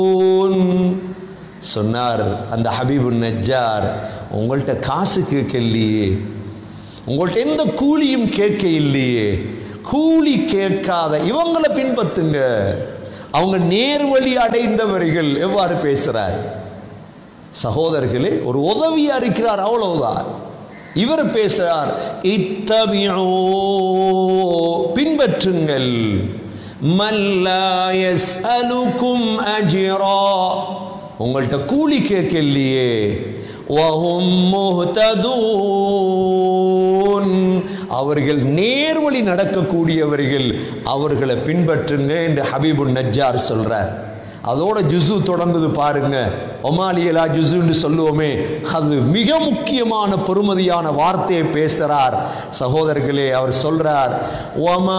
சொன்னார் அந்த ஹபீபு நஜ்ஜார் உங்கள்கிட்ட காசு கேட்க இல்லையே உங்கள்கிட்ட எந்த கூலியும் கேட்க இல்லையே கூலி கேட்காத இவங்களை பின்பற்றுங்க அவங்க நேர்வழி அடைந்தவர்கள் எவ்வாறு பேசுறார் சகோதரர்களே ஒரு உதவியா இருக்கிறார் அவ்வளவுதான் இவர் பேசுறார் இத்தபியோ பின்பற்றுங்கள் மல்லாயஸ் அலுக்கும் அஜிரா உங்கள்கிட்ட கூலி கேட்கலையே வஹும் முஹ்ததூன் அவர்கள் நேர்வழி நடக்கக்கூடியவர்கள் அவர்களை பின்பற்றுங்க என்று ஹபீபுன் நஜ்ஜார் சொல்றார் அதோட ஜுசு தொடங்குது பாருங்க ஒமாலியலா ஜுசுன்னு சொல்லுவோமே அது மிக முக்கியமான பெருமதியான வார்த்தையை பேசுறார் சகோதரர்களே அவர் சொல்றார் ஒமா